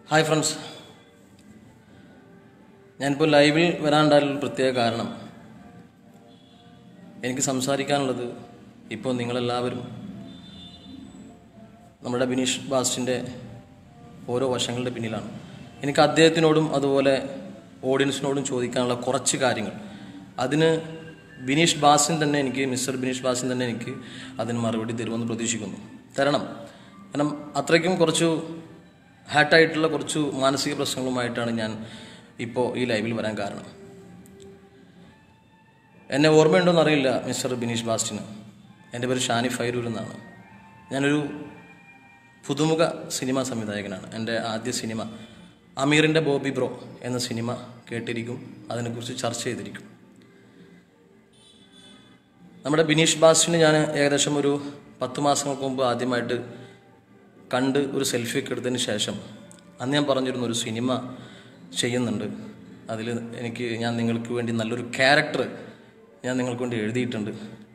Hi friends ഞാനിപ്പോൾ ലൈവിൽ വരാനുണ്ടായുള്ള പ്രത്യേക കാരണം എനിക്ക് സംസാരിക്കാനുള്ളത് ഇപ്പോൾ നിങ്ങളെല്ലാവരും നമ്മുടെ ബിനീഷ് ബാസ്റ്റിൻ്റെ ഓരോ വശങ്ങളുടെ പിന്നിലാണ് എനിക്ക് അദ്ദേഹത്തിനോടും അതുപോലെ ഓഡിയൻസിനോടും ചോദിക്കാനുള്ള കുറച്ച് കാര്യങ്ങൾ അതിന് ബിനീഷ് ബാസിൻ തന്നെ എനിക്ക് മിസ്റ്റർ ബിനീഷ് ബാസിൻ തന്നെ എനിക്ക് അതിന് മറുപടി തരുമെന്ന് പ്രതീക്ഷിക്കുന്നു തരണം കാരണം അത്രയ്ക്കും കുറച്ചു ഹാർട്ടായിട്ടുള്ള കുറച്ചു മാനസിക പ്രശ്നങ്ങളുമായിട്ടാണ് ഞാൻ ഇപ്പോൾ ഈ ലൈവിൽ വരാൻ കാരണം എന്നെ ഓർമ്മയുണ്ടോയെന്ന് അറിയില്ല മിസ്റ്റർ ബിനീഷ് ബാസ്റ്റിന് എൻ്റെ പേര് ഷാനി ഫൈരൂർ എന്നാണ് ഞാനൊരു പുതുമുഖ സിനിമാ സംവിധായകനാണ് എൻ്റെ ആദ്യ സിനിമ അമീറിൻ്റെ ബോബി ബ്രോ എന്ന സിനിമ കേട്ടിരിക്കും അതിനെക്കുറിച്ച് ചർച്ച ചെയ്തിരിക്കും നമ്മുടെ ബിനീഷ് ബാസ്റ്റിന് ഞാൻ ഏകദേശം ഒരു പത്ത് മാസങ്ങൾക്ക് മുമ്പ് ആദ്യമായിട്ട് കണ്ട് ഒരു സെൽഫി ഒക്കെ എടുത്തതിന് ശേഷം അന്ന് ഞാൻ പറഞ്ഞിരുന്നു ഒരു സിനിമ ചെയ്യുന്നുണ്ട് അതിൽ എനിക്ക് ഞാൻ നിങ്ങൾക്ക് വേണ്ടി നല്ലൊരു ക്യാരക്ടർ ഞാൻ നിങ്ങൾക്ക് വേണ്ടി എഴുതിയിട്ടുണ്ട്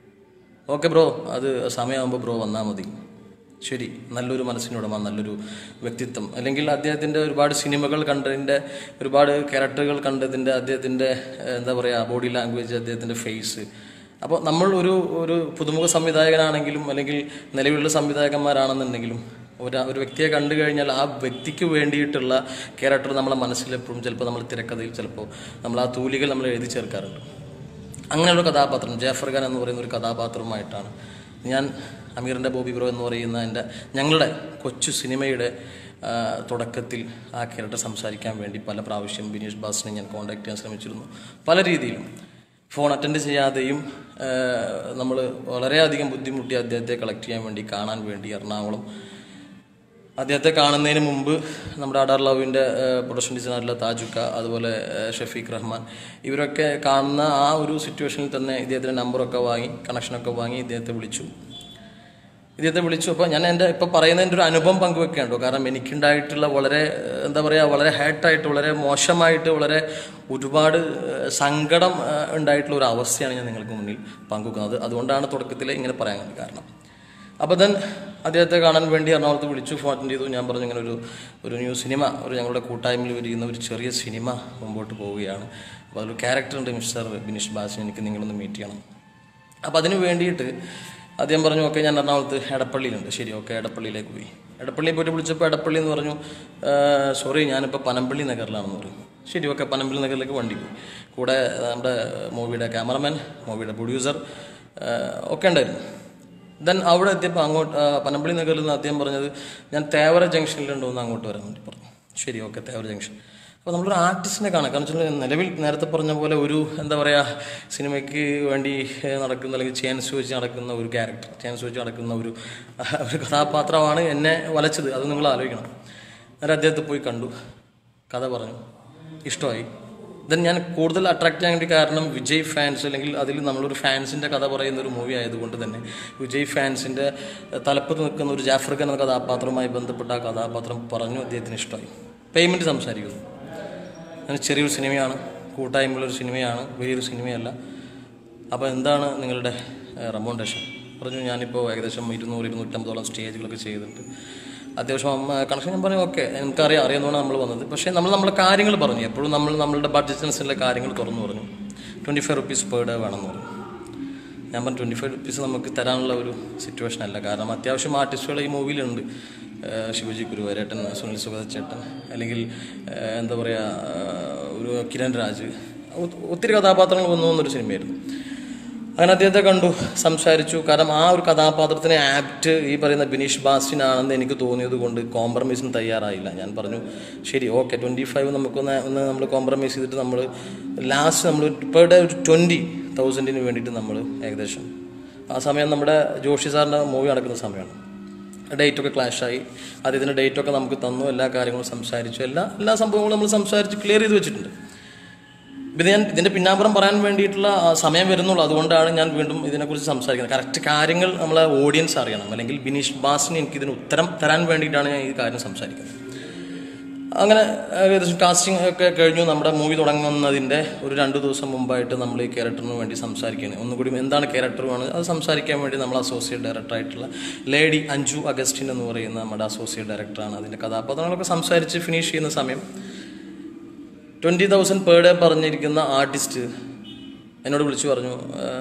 ഓക്കെ ബ്രോ അത് സമയമാകുമ്പോൾ ബ്രോ വന്നാൽ മതി ശരി നല്ലൊരു മനസ്സിനുടമ നല്ലൊരു വ്യക്തിത്വം അല്ലെങ്കിൽ അദ്ദേഹത്തിൻ്റെ ഒരുപാട് സിനിമകൾ കണ്ടതിൻ്റെ ഒരുപാട് ക്യാരക്ടറുകൾ കണ്ടതിൻ്റെ അദ്ദേഹത്തിൻ്റെ ഏഹ്, എന്താ പറയുക ബോഡി ലാംഗ്വേജ് അദ്ദേഹത്തിൻ്റെ ഫേസ് അപ്പോൾ നമ്മൾ ഒരു ഒരു പുതുമുഖ സംവിധായകനാണെങ്കിലും അല്ലെങ്കിൽ നിലവിലുള്ള സംവിധായകന്മാരാണെന്നുണ്ടെങ്കിലും ഒരു ഒരു വ്യക്തിയെ കണ്ടു കഴിഞ്ഞാൽ ആ വ്യക്തിക്ക് വേണ്ടിയിട്ടുള്ള ക്യാരക്ടർ നമ്മളെ മനസ്സിലെപ്പോഴും ചിലപ്പോൾ നമ്മൾ തിരക്കഥയിൽ ചിലപ്പോൾ നമ്മൾ ആ തൂലികൾ നമ്മൾ എഴുതി ചേർക്കാറുണ്ട് അങ്ങനെയുള്ള കഥാപാത്രം ജാഫർ ഖാൻ എന്ന് പറയുന്ന ഒരു കഥാപാത്രവുമായിട്ടാണ് ഞാൻ അമീറിൻ്റെ ബോബി ബ്രോ എന്ന് പറയുന്ന എൻ്റെ ഞങ്ങളുടെ കൊച്ചു സിനിമയുടെ ആ, തുടക്കത്തിൽ ആ ക്യാരക്ടർ സംസാരിക്കാൻ വേണ്ടി പല പ്രാവശ്യം ബിനീഷ് ബാസിനെ ഞാൻ കോൺടാക്ട് ചെയ്യാൻ ശ്രമിച്ചിരുന്നു പല രീതിയിലും ഫോൺ അറ്റൻഡ് ചെയ്യാതെയും നമ്മൾ വളരെയധികം ബുദ്ധിമുട്ടി അദ്ദേഹത്തെ കളക്ട് ചെയ്യാൻ വേണ്ടി കാണാൻ വേണ്ടി എറണാകുളം അദ്ദേഹത്തെ കാണുന്നതിന് മുമ്പ് നമ്മുടെ അഡാർ ലവിൻ്റെ പ്രൊഡക്ഷൻ ഡിസൈനറുള്ള താജുക്ക അതുപോലെ ഏഹ്, ഷഫീഖ് റഹ്മാൻ ഇവരൊക്കെ കാണുന്ന ആ ഒരു സിറ്റുവേഷനിൽ തന്നെ ഇദ്ദേഹത്തിൻ്റെ നമ്പറൊക്കെ വാങ്ങി കണക്ഷനൊക്കെ വാങ്ങി ഇദ്ദേഹത്തെ വിളിച്ചു ഇദ്ദേഹത്തെ വിളിച്ചു അപ്പോൾ ഞാൻ എൻ്റെ ഇപ്പോൾ പറയുന്നതിൻ്റെ ഒരു അനുഭവം പങ്കുവെക്കുകയുണ്ടോ കാരണം എനിക്കുണ്ടായിട്ടുള്ള വളരെ ഏഹ്, എന്താ പറയുക വളരെ ഹേർട്ടായിട്ട് വളരെ മോശമായിട്ട് വളരെ ഒരുപാട് ഏഹ്, സങ്കടം ഏഹ്, ഉണ്ടായിട്ടുള്ള ഒരു അവസ്ഥയാണ് ഞാൻ നിങ്ങൾക്ക് മുന്നിൽ പങ്കുവെക്കുന്നത് അതുകൊണ്ടാണ് തുടക്കത്തിൽ ഇങ്ങനെ പറയാൻ കാരണം അപ്പോൾ ദെൻ അദ്ദേഹത്തെ കാണാൻ വേണ്ടി എറണാകുളത്ത് വിളിച്ചു ഫോൺ അറ്റൻഡ് ചെയ്തു ഞാൻ പറഞ്ഞു ഇങ്ങനെ ഒരു ഒരു ന്യൂ സിനിമ ഒരു ഞങ്ങളുടെ കൂട്ടായ്മയിൽ വരിക്കുന്ന ഒരു ചെറിയ സിനിമ മുമ്പോട്ട് പോവുകയാണ് അപ്പോൾ അതൊരു ക്യാരക്ടർ ഉണ്ട് മിസ്റ്റർ ബിനീഷ് ബാസിന് എനിക്ക് നിങ്ങളൊന്ന് മീറ്റ് ചെയ്യണം അപ്പോൾ അതിന് വേണ്ടിയിട്ട് അദ്ദേഹം പറഞ്ഞു ഓക്കെ ഞാൻ എറണാകുളത്ത് എടപ്പള്ളിയിലുണ്ട് ശരി ഓക്കെ എടപ്പള്ളിയിലേക്ക് പോയി എടപ്പള്ളിയിൽ പോയിട്ട് വിളിച്ചപ്പോൾ എടപ്പള്ളി എന്ന് പറഞ്ഞു സോറി ഞാനിപ്പോൾ പനമ്പള്ളി നഗറിലാണെന്ന് പറഞ്ഞു ശരി ഓക്കെ പനമ്പള്ളി നഗറിലേക്ക് വണ്ടി പോയി കൂടെ നമ്മുടെ മൂവിയുടെ ക്യാമറമാൻ മൂവിയുടെ പ്രൊഡ്യൂസർ ഒക്കെ ഉണ്ടായിരുന്നു ദെൻ അവിടെ എത്തിയപ്പോൾ അങ്ങോട്ട് ആ, പനമ്പള്ളി നഗറിൽ നിന്ന് അദ്ദേഹം പറഞ്ഞത് ഞാൻ തേവര ജംഗ്ഷനിലുണ്ടോ എന്ന് അങ്ങോട്ട് വരാൻ വേണ്ടി പറഞ്ഞു ശരി ഓക്കെ തേവര ജംഗ്ഷൻ അപ്പോൾ നമ്മളൊരു ആർട്ടിസ്റ്റിനെ കാണാം കാരണം വെച്ചാൽ നിലവിൽ നേരത്തെ പറഞ്ഞ പോലെ ഒരു എന്താ പറയുക സിനിമയ്ക്ക് വേണ്ടി ഏഹ്, നടക്കുന്ന അല്ലെങ്കിൽ ചാൻസ് വെച്ച് നടക്കുന്ന ഒരു ക്യാരക്ടർ ചാൻസ് വെച്ച് നടക്കുന്ന ഒരു ഒരു കഥാപാത്രമാണ് എന്നെ വലച്ചത് അത് നിങ്ങൾ ആലോചിക്കണം അന്നേരം അദ്ദേഹത്തെ പോയി കണ്ടു കഥ പറഞ്ഞു ഇഷ്ടമായി ദെൻ ഞാൻ കൂടുതൽ അട്രാക്ട് ചെയ്യാൻ വേണ്ടി കാരണം വിജയ് ഫാൻസ് അല്ലെങ്കിൽ അതിൽ നമ്മളൊരു ഫാൻസിൻ്റെ കഥ പറയുന്ന ഒരു മൂവി ആയതുകൊണ്ട് തന്നെ വിജയ് ഫാൻസിൻ്റെ തലപ്പത്ത് നിൽക്കുന്ന ഒരു ജാഫർ ഖാൻ എന്ന കഥാപാത്രവുമായി ബന്ധപ്പെട്ട ആ കഥാപാത്രം പറഞ്ഞു അദ്ദേഹത്തിന് ഇഷ്ടമായി പേയ്മെൻറ്റ് സംസാരിക്കുന്നു അങ്ങനെ ചെറിയൊരു സിനിമയാണ് കൂട്ടായ്മയുള്ളൊരു സിനിമയാണ് വലിയൊരു സിനിമയല്ല അപ്പോൾ എന്താണ് നിങ്ങളുടെ റെമോണ്ടേഷൻ പറഞ്ഞു ഞാനിപ്പോൾ ഏകദേശം ഇരുന്നൂറ് ഇരുന്നൂറ്റമ്പതോളം സ്റ്റേജുകളൊക്കെ ചെയ്തിട്ടുണ്ട് അത്യാവശ്യം കണക്ഷൻ ഞാൻ പറഞ്ഞു ഓക്കെ എനിക്കറിയാം അറിയാവുന്നതാണ് നമ്മൾ വന്നത് പക്ഷേ നമ്മൾ നമ്മളെ കാര്യങ്ങൾ പറഞ്ഞു എപ്പോഴും നമ്മൾ നമ്മളുടെ ബഡ്ജറ്റിനനുസരിച്ചുള്ള കാര്യങ്ങൾ തുറന്നു പറഞ്ഞു twenty five rupees per day വേണമെന്ന് പറഞ്ഞു ഞാൻ പറഞ്ഞു ട്വൻറ്റി ഫൈവ് റുപ്പീസ് നമുക്ക് തരാനുള്ള ഒരു സിറ്റുവേഷൻ അല്ല കാരണം അത്യാവശ്യം ആർട്ടിസ്റ്റുകൾ ഈ മൂവിയിലുണ്ട് ഏഹ് ശിവജി ഗുരുവാരേട്ടൻ സുനിൽ സുഗതച്ചേട്ടൻ അല്ലെങ്കിൽ ഏഹ് എന്താ പറയുക ഏഹ് ഒരു കിരൺ രാജ് ഒ- ഒത്തിരി കഥാപാത്രങ്ങൾ വന്നു വന്നൊരു സിനിമയായിരുന്നു അങ്ങനെ അദ്ദേഹത്തെ കണ്ടു സംസാരിച്ചു കാരണം ആ ഒരു കഥാപാത്രത്തിന് ആപ്റ്റ് ഈ പറയുന്ന ബിനീഷ് ബാസ്റ്റിനാണെന്ന് എനിക്ക് തോന്നിയത് കൊണ്ട് കോംപ്രമൈസിന് തയ്യാറായില്ല ഞാൻ പറഞ്ഞു ശരി ഓക്കെ ട്വൻറ്റി ഫൈവ് നമുക്കൊന്ന് ഒന്ന് നമ്മൾ കോംപ്രമൈസ് ചെയ്തിട്ട് നമ്മൾ ലാസ്റ്റ് നമ്മൾ പെർ ഡേ ഒരു ട്വൻറ്റി തൗസൻഡിന് വേണ്ടിയിട്ട് നമ്മൾ ഏകദേശം ആ സമയം നമ്മുടെ ജോഷി സാറിൻ്റെ മൂവി നടക്കുന്ന സമയമാണ് ഡേറ്റൊക്കെ ക്ലാഷായി അദ്ദേഹത്തിൻ്റെ ഡേറ്റൊക്കെ നമുക്ക് തന്നു എല്ലാ കാര്യങ്ങളും സംസാരിച്ചു എല്ലാ എല്ലാ സംഭവങ്ങളും നമ്മൾ സംസാരിച്ച് ക്ലിയർ ചെയ്ത് വെച്ചിട്ടുണ്ട് ഇത് ഞാൻ ഇതിന്റെ പിന്നാമ്പുറം പറയാൻ വേണ്ടിയിട്ടുള്ള ആ, സമയം വരുന്നുള്ളൂ അതുകൊണ്ടാണ് ഞാൻ വീണ്ടും ഇതിനെക്കുറിച്ച് സംസാരിക്കുന്നത് കറക്റ്റ് കാര്യങ്ങൾ നമ്മളെ ഓഡിയൻസ് അറിയണം അല്ലെങ്കിൽ ബിനീഷ് ബാസിന് എനിക്ക് ഇതിന് ഉത്തരം തരാൻ വേണ്ടിയിട്ടാണ് ഞാൻ ഈ കാര്യം സംസാരിക്കുന്നത് അങ്ങനെ ഏകദേശം കാസ്റ്റിംഗ് ഒക്കെ കഴിഞ്ഞു നമ്മുടെ മൂവി തുടങ്ങുന്നതിൻ്റെ ഒരു രണ്ട് ദിവസം മുമ്പായിട്ട് നമ്മൾ ഈ ക്യാരക്ടറിന് വേണ്ടി സംസാരിക്കുകയാണ് ഒന്നുകൂടി എന്താണ് ക്യാരക്ടർ വേണം അത് സംസാരിക്കാൻ വേണ്ടി നമ്മൾ അസോസിയേറ്റ് ഡയറക്ടറായിട്ടുള്ള ലേഡി അഞ്ജു അഗസ്റ്റിൻ എന്ന് പറയുന്ന നമ്മുടെ അസോസിയേറ്റ് ഡയറക്ടറാണ് അതിൻ്റെ കഥാപാത്രങ്ങളൊക്കെ സംസാരിച്ച് ഫിനിഷ് ചെയ്യുന്ന സമയം ട്വൻറ്റി തൗസൻഡ് പെർ ഡേ പറഞ്ഞിരിക്കുന്ന ആർട്ടിസ്റ്റ് എന്നോട് വിളിച്ചു പറഞ്ഞു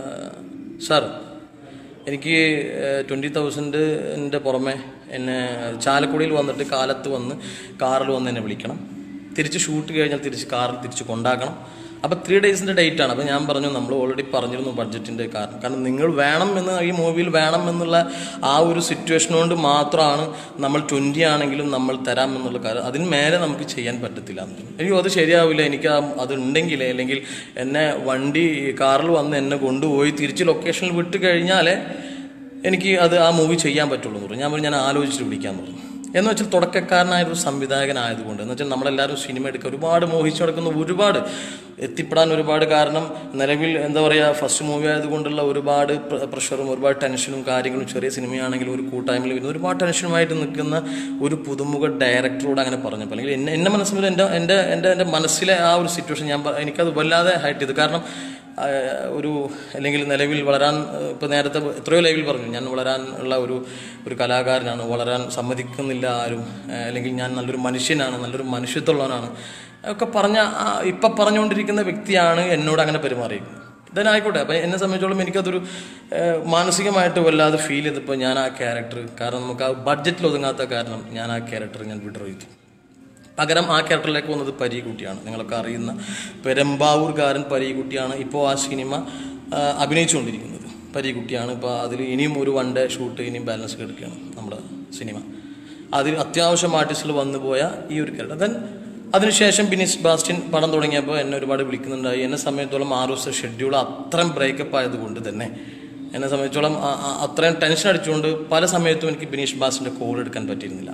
സാർ എനിക്ക് ട്വൻറ്റി തൗസൻഡിൻ്റെ പുറമെ എന്നെ ചാലക്കുടിയിൽ വന്നിട്ട് കാലത്ത് വന്ന് കാറിൽ വന്ന് എന്നെ വിളിക്കണം തിരിച്ച് ഷൂട്ട് കഴിഞ്ഞാൽ തിരിച്ച് കാറിൽ തിരിച്ച് കൊണ്ടാക്കണം അപ്പോൾ ത്രീ ഡേയ്സിൻ്റെ ഡേറ്റ് ആണ് അപ്പോൾ ഞാൻ പറഞ്ഞു നമ്മൾ ഓൾറെഡി പറഞ്ഞിരുന്നു ബഡ്ജറ്റിൻ്റെ കാരണം കാരണം നിങ്ങൾ വേണം എന്ന് ഈ മൂവിയിൽ വേണം എന്നുള്ള ആ ഒരു സിറ്റുവേഷൻ കൊണ്ട് മാത്രമാണ് നമ്മൾ ട്വൻറ്റി ആണെങ്കിലും നമ്മൾ തരാം എന്നുള്ള കാര്യം അതിന് മേലെ നമുക്ക് ചെയ്യാൻ പറ്റത്തില്ല എന്ന് പറഞ്ഞു. അയ്യോ അത് ശരിയാവില്ല എനിക്ക് ആ- അത് ഉണ്ടെങ്കിൽ അല്ലെങ്കിൽ എന്നെ വണ്ടി കാറിൽ വന്ന് എന്നെ കൊണ്ടുപോയി തിരിച്ച് ലൊക്കേഷനിൽ വിട്ട് കഴിഞ്ഞാലേ എനിക്ക് അത് ആ മൂവി ചെയ്യാൻ പറ്റുള്ളൂ എന്ന് പറഞ്ഞു ഞാൻ പറഞ്ഞു ഞാൻ ആലോചിച്ചിട്ട് വിളിക്കാമെന്ന് പറഞ്ഞു എന്ന് വെച്ചാൽ തുടക്കക്കാരനായ ഒരു സംവിധായകനായതുകൊണ്ട് എന്ന് വെച്ചാൽ നമ്മളെല്ലാവരും സിനിമ എടുക്കുക ഒരുപാട് മോഹിച്ചു നടക്കുന്ന ഒരുപാട് എത്തിപ്പെടാൻ ഒരുപാട് കാരണം നിലവിൽ എന്താ പറയുക ഫസ്റ്റ് മൂവി ആയതുകൊണ്ടുള്ള ഒരുപാട് പ്ര- പ്രഷറും ഒരുപാട് ടെൻഷനും കാര്യങ്ങളും ചെറിയ സിനിമയാണെങ്കിലും ഒരു കൂട്ടായ്മയിൽ വരുന്ന ഒരുപാട് ടെൻഷനുമായിട്ട് നിൽക്കുന്ന ഒരു പുതുമുഖ ഡയറക്ടറോട് അങ്ങനെ പറഞ്ഞപ്പോൾ അല്ലെങ്കിൽ എന്നെ എൻ്റെ മനസ്സിൽ എൻ്റെ എൻ്റെ എൻ്റെ എൻ്റെ മനസ്സിലെ ആ ഒരു സിറ്റുവേഷൻ ഞാൻ പ- എനിക്കത് വല്ലാതെ ഹൈറ്റ് ചെയ്തു കാരണം ആ, ഒരു അല്ലെങ്കിൽ നിലവിൽ വളരാൻ ഇപ്പോൾ നേരത്തെ എത്രയോ ലൈവിൽ പറഞ്ഞു ഞാൻ വളരാൻ ഉള്ള ഒരു ഒരു കലാകാരനാണ് വളരാൻ സമ്മതിക്കുന്നില്ല ആരും ആ, അല്ലെങ്കിൽ ഞാൻ നല്ലൊരു മനുഷ്യനാണ് നല്ലൊരു മനുഷ്യത്വമുള്ളവനാണ് ഒക്കെ പറഞ്ഞ ആ, ഇപ്പം പറഞ്ഞുകൊണ്ടിരിക്കുന്ന വ്യക്തിയാണ് എന്നോട് അങ്ങനെ പെരുമാറിയത് then ആയിക്കോട്ടെ അപ്പം എന്നെ സംബന്ധിച്ചോളം എനിക്കതൊരു ആ, മാനസികമായിട്ട് വല്ലാതെ ഫീൽ ചെയ്തപ്പോൾ ഞാൻ ആ ക്യാരക്ടർ കാരണം നമുക്ക് ആ ബഡ്ജറ്റിൽ ഒതുങ്ങാത്ത കാരണം ഞാൻ ആ ക്യാരക്ടർ ഞാൻ വിഡ്രോ ചെയ്തു പകരം ആ ക്യാരക്ടറിലേക്ക് വന്നത് പരീക്കുട്ടിയാണ് നിങ്ങളൊക്കെ അറിയുന്ന പെരമ്പാവൂർകാരൻ പരീക്കുട്ടിയാണ് ഇപ്പോൾ ആ സിനിമ ആ, അഭിനയിച്ചുകൊണ്ടിരിക്കുന്നത് പരീക്കുട്ടിയാണ് ഇപ്പോൾ അതിൽ ഇനിയും ഒരു വൺ ഡേ ഷൂട്ട് ഇനിയും ബാലൻസ് കിടക്കുകയാണ് നമ്മുടെ സിനിമ അതിൽ അത്യാവശ്യം ആർട്ടിസ്റ്റിൽ വന്നു പോയ ഈ ഒരു ക്യാരക്ടർ ദെൻ അതിനുശേഷം ബിനിസ് ബാസ്റ്റിൻ പടം തുടങ്ങിയപ്പോൾ എന്നെ ഒരുപാട് വിളിക്കുന്നുണ്ടായി എന്നെ സംബന്ധിച്ചോളം ആറ് ദിവസത്തെ ഷെഡ്യൂൾ അത്രയും ബ്രേക്കപ്പ് ആയതുകൊണ്ട് തന്നെ എന്നെ സംബന്ധിച്ചോളം ആ- ആ- അത്രയും ടെൻഷൻ അടിച്ചുകൊണ്ട് പല സമയത്തും എനിക്ക് ബിനീഷ് ബാസിൻ്റെ കോൾ എടുക്കാൻ പറ്റിയിരുന്നില്ല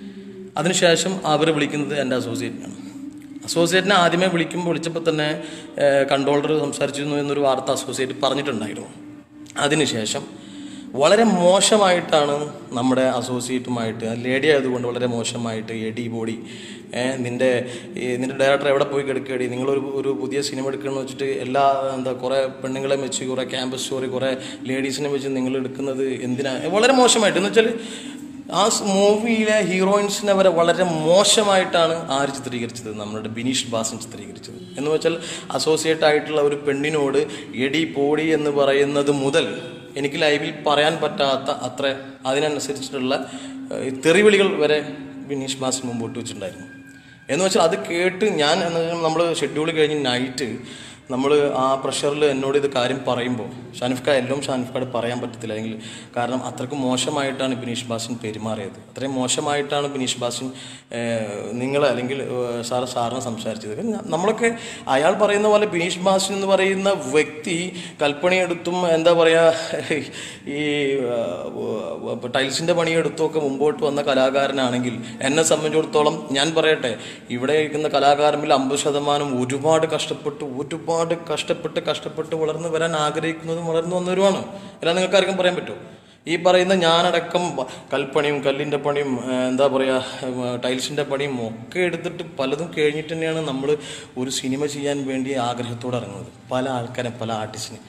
അതിനുശേഷം അവർ വിളിക്കുന്നത് എൻ്റെ അസോസിയേറ്റിനാണ് അസോസിയേറ്റിനെ ആദ്യമേ വിളിക്കുമ്പോൾ വിളിച്ചപ്പോൾ തന്നെ കൺട്രോളർ സംസാരിച്ചിരുന്നു എന്നൊരു വാർത്ത അസോസിയേറ്റ് പറഞ്ഞിട്ടുണ്ടായിരുന്നു അതിനുശേഷം വളരെ മോശമായിട്ടാണ് നമ്മുടെ അസോസിയേറ്റുമായിട്ട് ലേഡി ആയതുകൊണ്ട് വളരെ മോശമായിട്ട് എഡി ബോഡി ഏഹ് നിന്റെ ഈ നിന്റെ ഡയറക്ടർ എവിടെ പോയി കിടക്കേടി നിങ്ങളൊരു ഒരു പുതിയ സിനിമ എടുക്കണമെന്ന് വെച്ചിട്ട് എല്ലാ എന്താ കുറേ പെണ്ണുങ്ങളെ വെച്ച് കുറേ ക്യാമ്പസ് സ്റ്റോറി കുറേ ലേഡീസിനെ വെച്ച് നിങ്ങൾ എടുക്കുന്നത് എന്തിനാ വളരെ മോശമായിട്ട് എന്ന് വെച്ചാൽ ആ മൂവിയിലെ ഹീറോയിൻസിനെ വരെ വളരെ മോശമായിട്ടാണ് ആര് ചിത്രീകരിച്ചത് നമ്മുടെ ബിനീഷ് ബാസൻ ചിത്രീകരിച്ചത് എന്ന് വെച്ചാൽ അസോസിയേറ്റ് ആയിട്ടുള്ള ഒരു പെണ്ണിനോട് എടി പോടി എന്ന് പറയുന്നത് മുതൽ എനിക്ക് ലൈവിൽ പറയാൻ പറ്റാത്ത അത്ര അതിനനുസരിച്ചിട്ടുള്ള ഏഹ്, ഈ തെറിവിളികൾ വരെ ബിനീഷ് ബാസൻ മുമ്പോട്ട് വെച്ചിട്ടുണ്ടായിരുന്നു എന്ന് വെച്ചാൽ അത് കേട്ട് ഞാൻ നമ്മൾ ഷെഡ്യൂൾ കഴിഞ്ഞ് നൈറ്റ് നമ്മൾ ആ പ്രഷറിൽ എന്നോട് ഇത് കാര്യം പറയുമ്പോൾ ഷാനിഫ്ക എല്ലാം ഷാനിഫ്കയോട് പറയാൻ പറ്റത്തില്ല അല്ലെങ്കിൽ കാരണം അത്രയ്ക്ക് മോശമായിട്ടാണ് ബിനീഷ് ബാസിൻ പെരുമാറിയത് അത്രയും മോശമായിട്ടാണ് ബിനീഷ് ബാസിൻ നിങ്ങൾ അല്ലെങ്കിൽ ഏഹ്, സാറ് സാറിനെ സംസാരിച്ചത് കാരണം ഞാൻ- നമ്മളൊക്കെ അയാൾ പറയുന്ന പോലെ ബിനീഷ് ബാസിൻ എന്ന് പറയുന്ന വ്യക്തി കൽപ്പണിയെടുത്തും എന്താ പറയുക ഈ ഏഹ്, ടൈൽസിൻ്റെ പണിയെടുത്തും ഒക്കെ മുമ്പോട്ട് വന്ന കലാകാരനാണെങ്കിൽ എന്നെ സംബന്ധിച്ചിടത്തോളം ഞാൻ പറയട്ടെ ഇവിടെ ഇരിക്കുന്ന കലാകാരനിൽ അമ്പത് ശതമാനം ഒരുപാട് കഷ്ടപ്പെട്ട് ഒരുപാട് കഷ്ടപ്പെട്ട് കഷ്ടപ്പെട്ട് വളർന്നു വരാൻ ആഗ്രഹിക്കുന്നതും വളർന്നു വന്നവരുമാണ് എല്ലാം നിങ്ങൾക്ക് ആർക്കും പറയാൻ പറ്റുമോ ഈ പറയുന്ന ഞാനടക്കം ബ- കൽപ്പണിയും കല്ലിൻ്റെ പണിയും ഏഹ്, എന്താ പറയുക ടൈൽസിൻ്റെ പണിയും ഒക്കെ എടുത്തിട്ട് പലതും കഴിഞ്ഞിട്ട് തന്നെയാണ് നമ്മൾ ഒരു സിനിമ ചെയ്യാൻ വേണ്ടി ആഗ്രഹത്തോടെ ഇറങ്ങുന്നത് പല ആൾക്കാരെ പല ആർട്ടിസ്റ്റിനെ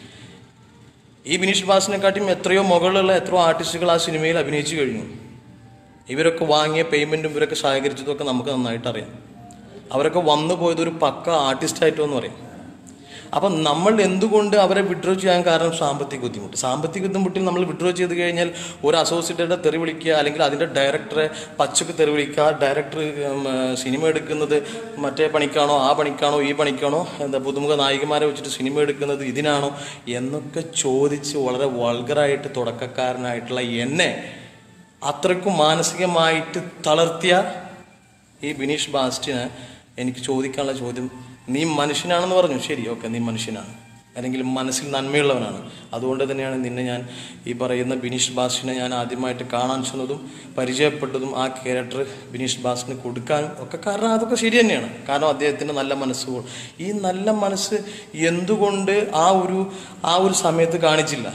ഈ ബിനീഷ് ബാസിനെക്കാട്ടിയും എത്രയോ മുകളിലുള്ള എത്രയോ ആർട്ടിസ്റ്റുകൾ ആ സിനിമയിൽ അഭിനയിച്ചു കഴിഞ്ഞു ഇവരൊക്കെ വാങ്ങിയ പേയ്മെൻറ്റും ഇവരൊക്കെ സഹകരിച്ചതും ഒക്കെ നമുക്ക് നന്നായിട്ട് അറിയാം അവരൊക്കെ വന്നു പോയത് ഒരു പക്ക ആർട്ടിസ്റ്റായിട്ടോ എന്ന് പറയും അപ്പം നമ്മൾ എന്തുകൊണ്ട് അവരെ വിഡ്രോ ചെയ്യാൻ കാരണം സാമ്പത്തിക ബുദ്ധിമുട്ട് സാമ്പത്തിക ബുദ്ധിമുട്ടിൽ നമ്മൾ വിഡ്രോ ചെയ്ത് കഴിഞ്ഞാൽ ഒരു അസോസിയേറ്റയുടെ തെറി വിളിക്കുക അല്ലെങ്കിൽ അതിൻ്റെ ഡയറക്ടറെ പച്ചക്ക് തെറി വിളിക്കുക ഡയറക്ടർ സിനിമ എടുക്കുന്നത് മറ്റേ പണിക്കാണോ ആ പണിക്കാണോ ഈ പണിക്കാണോ എന്താ പുതുമുഖ നായികമാരെ വെച്ചിട്ട് സിനിമ എടുക്കുന്നത് ഇതിനാണോ എന്നൊക്കെ ചോദിച്ച് വളരെ വൾഗറായിട്ട് തുടക്കക്കാരനായിട്ടുള്ള എന്നെ അത്രയ്ക്കും മാനസികമായിട്ട് തളർത്തിയ ഈ ബിനീഷ് ബാസ്റ്റിന് എനിക്ക് ചോദിക്കാനുള്ള ചോദ്യം നീ മനുഷ്യനാണെന്ന് പറഞ്ഞു ശരി ഓക്കെ നീ മനുഷ്യനാണ് അല്ലെങ്കിൽ മനസ്സിൽ നന്മയുള്ളവനാണ് അതുകൊണ്ട് തന്നെയാണ് നിന്നെ ഞാൻ ഈ പറയുന്ന ബിനീഷ് ബാസ്റ്റിനെ ഞാൻ ആദ്യമായിട്ട് കാണാൻ ചെന്നതും പരിചയപ്പെട്ടതും ആ ക്യാരക്ടർ ബിനീഷ് ബാസിന് കൊടുക്കാനും ഒക്കെ കാരണം അതൊക്കെ ശരി തന്നെയാണ് കാരണം അദ്ദേഹത്തിൻ്റെ നല്ല മനസ്സ് ഈ നല്ല മനസ്സ് എന്തുകൊണ്ട് ആ ഒരു ആ ഒരു സമയത്ത് കാണിച്ചില്ല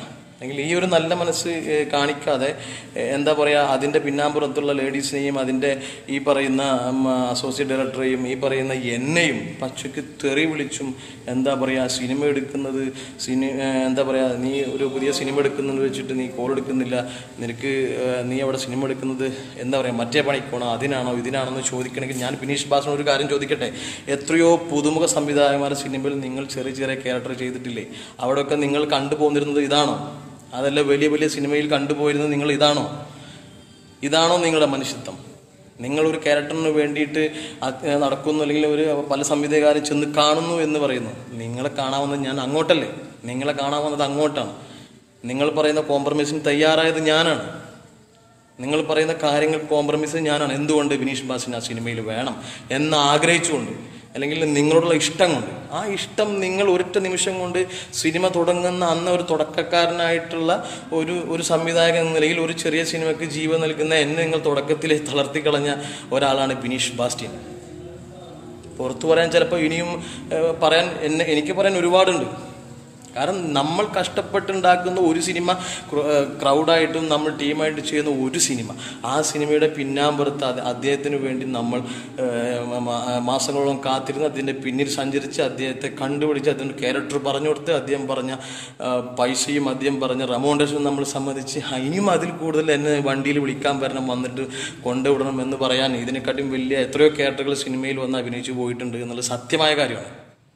അല്ലെങ്കിൽ ഈ ഒരു നല്ല മനസ്സ് ഏ, കാണിക്കാതെ ഏ, എന്താ പറയുക അതിൻ്റെ പിന്നാമ്പുറത്തുള്ള ലേഡീസിനെയും അതിൻ്റെ ഈ പറയുന്ന അസോസിയേറ്റ് ഡയറക്ടറെയും ഈ പറയുന്ന എന്നെയും പച്ചയ്ക്ക് തെറി വിളിച്ചും എന്താ പറയുക സിനിമ എടുക്കുന്നത് സിനി ഏ, എന്താ പറയുക നീ ഒരു പുതിയ സിനിമ എടുക്കുന്നത് വെച്ചിട്ട് നീ കോൾ എടുക്കുന്നില്ല നിനക്ക് ഏ, നീ അവിടെ സിനിമ എടുക്കുന്നത് എന്താ പറയുക മറ്റേ പണിക്കോണോ അതിനാണോ ഇതിനാണോ എന്ന് ചോദിക്കണമെങ്കിൽ ഞാൻ ബിനീഷ് ബാസിനോട് ഒരു കാര്യം ചോദിക്കട്ടെ എത്രയോ പുതുമുഖ സംവിധായകന്മാരുടെ സിനിമയിൽ നിങ്ങൾ ചെറിയ ചെറിയ ക്യാരക്ടർ ചെയ്തിട്ടില്ലേ അവിടെയൊക്കെ നിങ്ങൾ കണ്ടുപോന്നിരുന്നത് ഇതാണോ അതല്ല വലിയ വലിയ സിനിമയിൽ കണ്ടുപോയിരുന്നത് നിങ്ങൾ ഇതാണോ ഇതാണോ നിങ്ങളുടെ മനുഷ്യത്വം നിങ്ങളൊരു ക്യാരക്ടറിന് വേണ്ടിയിട്ട് അത് നടക്കുന്നു അല്ലെങ്കിൽ ഒരു പല സംവിധായകരും ചെന്ന് കാണുന്നു എന്ന് പറയുന്നു നിങ്ങളെ കാണാവുന്നത് ഞാൻ അങ്ങോട്ടല്ലേ നിങ്ങളെ കാണാവുന്നത് അങ്ങോട്ടാണ് നിങ്ങൾ പറയുന്ന കോംപ്രമൈസിന് തയ്യാറായത് ഞാനാണ് നിങ്ങൾ പറയുന്ന കാര്യങ്ങൾ കോംപ്രമൈസ് ഞാനാണ് എന്തുകൊണ്ട് വിനീഷ് ബാസിന് ആ സിനിമയിൽ വേണം എന്ന് ആഗ്രഹിച്ചുകൊണ്ട് അല്ലെങ്കിൽ നിങ്ങളോടുള്ള ഇഷ്ടം കൊണ്ട് ആ ഇഷ്ടം നിങ്ങൾ ഒരൊറ്റ നിമിഷം കൊണ്ട് സിനിമ തുടങ്ങുന്ന അന്ന് ഒരു തുടക്കക്കാരനായിട്ടുള്ള ഒരു ഒരു സംവിധായകൻ എന്ന നിലയിൽ ഒരു ചെറിയ സിനിമയ്ക്ക് ജീവൻ നൽകുന്ന എന്നെ നിങ്ങൾ തുടക്കത്തിലെ തളർത്തിക്കളഞ്ഞ ഒരാളാണ് ബിനീഷ് ബാസ്റ്റിൻ പുറത്തു പറയാൻ ചിലപ്പോൾ ഇനിയും ഏഹ്, പറയാൻ എന്നെ എനിക്ക് പറയാൻ ഒരുപാടുണ്ട് കാരണം നമ്മൾ കഷ്ടപ്പെട്ടുണ്ടാക്കുന്ന ഒരു സിനിമ ക്രൗഡായിട്ടും നമ്മൾ ടീമായിട്ട് ചെയ്യുന്ന ഒരു സിനിമ ആ സിനിമയുടെ പിന്നാമ്പുറത്ത് അത് അദ്ദേഹത്തിന് വേണ്ടി നമ്മൾ ഏഹ്, മ- മ- മാസങ്ങളോളം കാത്തിരുന്ന് അതിൻ്റെ പിന്നിൽ സഞ്ചരിച്ച് അദ്ദേഹത്തെ കണ്ടുപിടിച്ച് അതിൻ്റെ ക്യാരക്ടർ പറഞ്ഞു കൊടുത്ത് അദ്ദേഹം പറഞ്ഞ ആ, പൈസയും അദ്ദേഹം പറഞ്ഞ റെമൗണ്ടേഷനും നമ്മൾ സമ്മതിച്ച് ആ, ഇനിയും അതിൽ കൂടുതൽ എന്നെ വണ്ടിയിൽ വിളിക്കാൻ വരണം വന്നിട്ട് കൊണ്ടുവിടണം എന്ന് പറയാൻ ഇതിനെക്കാട്ടും വലിയ എത്രയോ ക്യാരക്ടറുകൾ സിനിമയിൽ വന്ന് അഭിനയിച്ചു പോയിട്ടുണ്ട് എന്നുള്ളത് സത്യമായ കാര്യമാണ്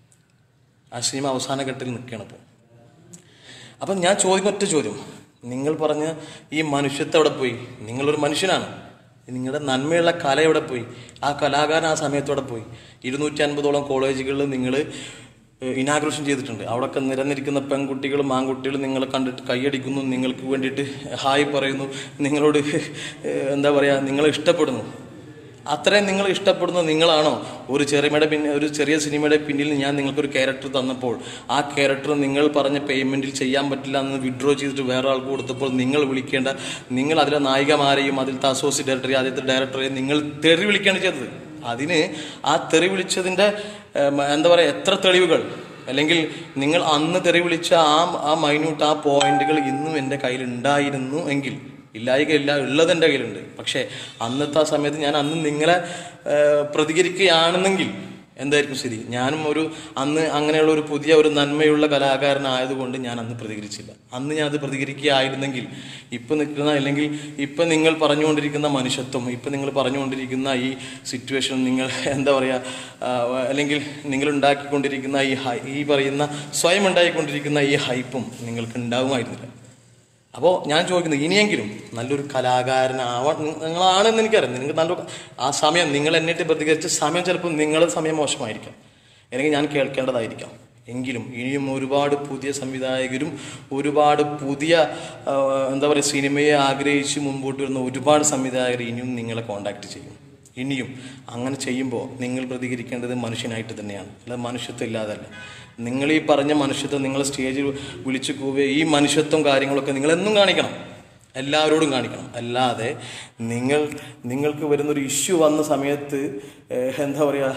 ആ സിനിമ അവസാന ഘട്ടത്തിൽ നിൽക്കുകയാണ് ഇപ്പോൾ അപ്പം ഞാൻ ചോദിക്കുന്ന ഒറ്റ ചോദ്യം നിങ്ങൾ പറഞ്ഞ ഈ മനുഷ്യത്വം എവിടെ പോയി നിങ്ങളൊരു മനുഷ്യനാണ് നിങ്ങളുടെ നന്മയുള്ള കല എവിടെ പോയി ആ കലാകാരൻ ആ സമയത്തോടെ പോയി ഇരുന്നൂറ്റി അൻപതോളം കോളേജുകളിൽ നിങ്ങൾ ഇനാഗ്രേഷൻ ചെയ്തിട്ടുണ്ട് അവിടെയൊക്കെ നിരന്നിരിക്കുന്ന പെൺകുട്ടികളും ആൺകുട്ടികളും നിങ്ങളെ കണ്ടിട്ട് കൈയടിക്കുന്നു നിങ്ങൾക്ക് വേണ്ടിയിട്ട് ഹായ് പറയുന്നു നിങ്ങളോട് ഏഹ്, എന്താ പറയുക നിങ്ങളെ ഇഷ്ടപ്പെടുന്നു അത്രയും നിങ്ങൾ ഇഷ്ടപ്പെടുന്ന നിങ്ങളാണോ ഒരു ചെറിയയുടെ പിന്നെ ഒരു ചെറിയ സിനിമയുടെ പിന്നിൽ ഞാൻ നിങ്ങൾക്കൊരു ക്യാരക്ടർ തന്നപ്പോൾ ആ ക്യാരക്ടർ നിങ്ങൾ പറഞ്ഞ പേയ്മെന്റിൽ ചെയ്യാൻ പറ്റില്ല എന്ന് വിഡ്രോ ചെയ്തിട്ട് വേറെ ആൾക്ക് കൊടുത്തപ്പോൾ നിങ്ങൾ വിളിക്കേണ്ട നിങ്ങൾ അതിലെ നായികമാരെയും അതിലത്തെ അസോസിയേറ്റ് ഡയറക്ടറെ ആദ്യത്തെ ഡയറക്ടറെ നിങ്ങൾ തെറി വിളിക്കുകയാണ് ചെയ്തത് അതിന് ആ തെറി വിളിച്ചതിൻ്റെ ഏം, എന്താ പറയുക എത്ര തെളിവുകൾ അല്ലെങ്കിൽ നിങ്ങൾ അന്ന് തെറി വിളിച്ച ആ ആ മൈന്യൂട്ട് ആ പോയിന്റുകൾ ഇന്നും എൻ്റെ കയ്യിൽ ഉണ്ടായിരുന്നു എങ്കിൽ ഇല്ലായികയില്ല ഉള്ളത് എൻ്റെ കയ്യിലുണ്ട് പക്ഷേ അന്നത്തെ ആ സമയത്ത് ഞാൻ അന്ന് നിങ്ങളെ ഏഹ്, പ്രതികരിക്കുകയാണെന്നെങ്കിൽ എന്തായിരിക്കും സ്ഥിതി ഞാനും ഒരു അന്ന് അങ്ങനെയുള്ള ഒരു പുതിയ ഒരു നന്മയുള്ള കലാകാരനായതുകൊണ്ട് ഞാൻ അന്ന് പ്രതികരിച്ചില്ല അന്ന് ഞാൻ അത് പ്രതികരിക്കുകയായിരുന്നെങ്കിൽ ഇപ്പം നിൽക്കുന്ന അല്ലെങ്കിൽ ഇപ്പം നിങ്ങൾ പറഞ്ഞുകൊണ്ടിരിക്കുന്ന മനുഷ്യത്വം ഇപ്പം നിങ്ങൾ പറഞ്ഞുകൊണ്ടിരിക്കുന്ന ഈ സിറ്റുവേഷൻ നിങ്ങൾ എന്താ പറയുക ആ, അല്ലെങ്കിൽ നിങ്ങൾ ഉണ്ടാക്കിക്കൊണ്ടിരിക്കുന്ന ഈ ഹൈ ഈ പറയുന്ന സ്വയം ഉണ്ടായിക്കൊണ്ടിരിക്കുന്ന ഈ ഹൈപ്പും നിങ്ങൾക്ക് ഉണ്ടാകുമായിരുന്നില്ല അപ്പോൾ ഞാൻ ചോദിക്കുന്നത് ഇനിയെങ്കിലും നല്ലൊരു കലാകാരനാവാൻ നി- നിങ്ങളാണെന്ന് എനിക്കറിയാം നിങ്ങൾക്ക് നല്ലൊരു ആ സമയം നിങ്ങൾ എന്നിട്ട് പ്രതികരിച്ച സമയം ചിലപ്പോൾ നിങ്ങളുടെ സമയം മോശമായിരിക്കാം അല്ലെങ്കിൽ ഞാൻ കേൾക്കേണ്ടതായിരിക്കാം എങ്കിലും ഇനിയും ഒരുപാട് പുതിയ സംവിധായകരും ഒരുപാട് പുതിയ ആ, എന്താ പറയുക സിനിമയെ ആഗ്രഹിച്ച് മുമ്പോട്ട് വരുന്ന ഒരുപാട് സംവിധായകർ ഇനിയും നിങ്ങളെ കോണ്ടാക്ട് ചെയ്യും ഇനിയും അങ്ങനെ ചെയ്യുമ്പോൾ നിങ്ങൾ പ്രതികരിക്കേണ്ടത് മനുഷ്യനായിട്ട് തന്നെയാണ് അല്ലാതെ മനുഷ്യത്വം ഇല്ലാതല്ല നിങ്ങൾ ഈ പറഞ്ഞ മനുഷ്യത്വം നിങ്ങൾ സ്റ്റേജിൽ വിളിച്ചു കൂവുക ഈ മനുഷ്യത്വം കാര്യങ്ങളൊക്കെ നിങ്ങൾ എന്നും കാണിക്കണം എല്ലാവരോടും കാണിക്കണം അല്ലാതെ നിങ്ങൾ നിങ്ങൾക്ക് വരുന്നൊരു ഇഷ്യൂ വന്ന സമയത്ത് ഏഹ്, എന്താ പറയുക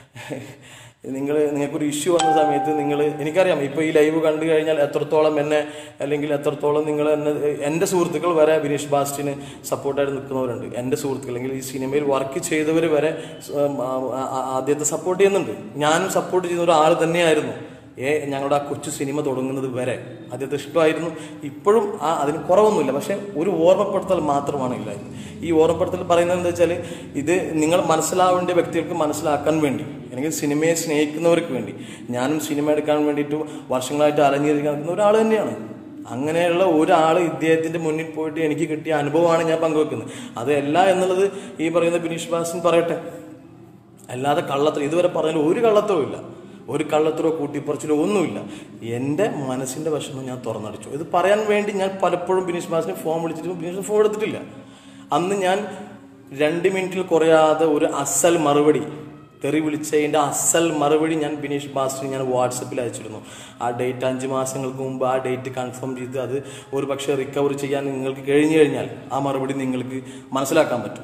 നിങ്ങൾ നിങ്ങൾക്കൊരു ഇഷ്യൂ വന്ന സമയത്ത് നിങ്ങൾ എനിക്കറിയാം ഇപ്പോൾ ഈ ലൈവ് കണ്ടു കഴിഞ്ഞാൽ എത്രത്തോളം എന്നെ അല്ലെങ്കിൽ എത്രത്തോളം നിങ്ങൾ എന്നെ എൻ്റെ സുഹൃത്തുക്കൾ വരെ ബിനീഷ് ബാസ്റ്റിന് സപ്പോർട്ടായിട്ട് നിൽക്കുന്നവരുണ്ട് എൻ്റെ സുഹൃത്തുക്കൾ അല്ലെങ്കിൽ ഈ സിനിമയിൽ വർക്ക് ചെയ്തവർ വരെ ഉം, ആ, ആ, ആദ്യത്തെ സപ്പോർട്ട് ചെയ്യുന്നുണ്ട് ഞാനും സപ്പോർട്ട് ചെയ്യുന്ന ഒരാൾ തന്നെയായിരുന്നു ഏ ഞങ്ങളുടെ ആ കൊച്ചു സിനിമ തുടങ്ങുന്നത് വരെ ആദ്യത്തെ ഇഷ്ടമായിരുന്നു ഇപ്പോഴും ആ അതിന് കുറവൊന്നുമില്ല പക്ഷെ ഒരു ഓർമ്മപ്പെടുത്തൽ മാത്രമാണ് ഇല്ലായിരുന്നു ഈ ഓർമ്മപ്പെടുത്തൽ പറയുന്നത് എന്താ വെച്ചാൽ ഇത് നിങ്ങൾ മനസ്സിലാവേണ്ട വ്യക്തികൾക്ക് മനസ്സിലാക്കാൻ വേണ്ടി അല്ലെങ്കിൽ സിനിമയെ സ്നേഹിക്കുന്നവർക്ക് വേണ്ടി ഞാനും സിനിമ എടുക്കാൻ വേണ്ടിയിട്ട് വർഷങ്ങളായിട്ട് അലഞ്ഞിരിക്കാൻ നിൽക്കുന്ന ഒരാൾ തന്നെയാണ് അങ്ങനെയുള്ള ഒരാൾ ഇദ്ദേഹത്തിന്റെ മുന്നിൽ പോയിട്ട് എനിക്ക് കിട്ടിയ അനുഭവമാണ് ഞാൻ പങ്കുവെക്കുന്നത് അതല്ല എന്നുള്ളത് ഈ പറയുന്ന ബിനീഷ് ബാസിൻ പറയട്ടെ അല്ലാതെ കള്ളത്തരം ഇതുവരെ പറഞ്ഞാൽ ഒരു കള്ളത്തരവും ഇല്ല ഒരു കള്ളത്തരോ കൂട്ടിപ്പറച്ചിലോ ഒന്നുമില്ല എൻ്റെ മനസ്സിൻ്റെ വിഷമം ഞാൻ തുറന്നടിച്ചു ഇത് പറയാൻ വേണ്ടി ഞാൻ പലപ്പോഴും ബിനീഷ് ബാസിനെ ഫോൺ വിളിച്ചിട്ട് ബിനീഷ് ഫോൺ എടുത്തിട്ടില്ല അന്ന് ഞാൻ രണ്ട് മിനിറ്റിൽ കുറയാതെ ഒരു അസൽ മറുപടി തെറി വിളിച്ചതിൻ്റെ അസൽ മറുപടി ഞാൻ ബിനീഷ് ബാസിന് ഞാൻ വാട്സപ്പിൽ അയച്ചിരുന്നു ആ ഡേറ്റ് അഞ്ച് മാസങ്ങൾക്ക് മുമ്പ് ആ ഡേറ്റ് കൺഫേം ചെയ്ത് അത് ഒരു പക്ഷേ റിക്കവർ ചെയ്യാൻ നിങ്ങൾക്ക് കഴിഞ്ഞു കഴിഞ്ഞാൽ ആ മറുപടി നിങ്ങൾക്ക് മനസ്സിലാക്കാൻ പറ്റും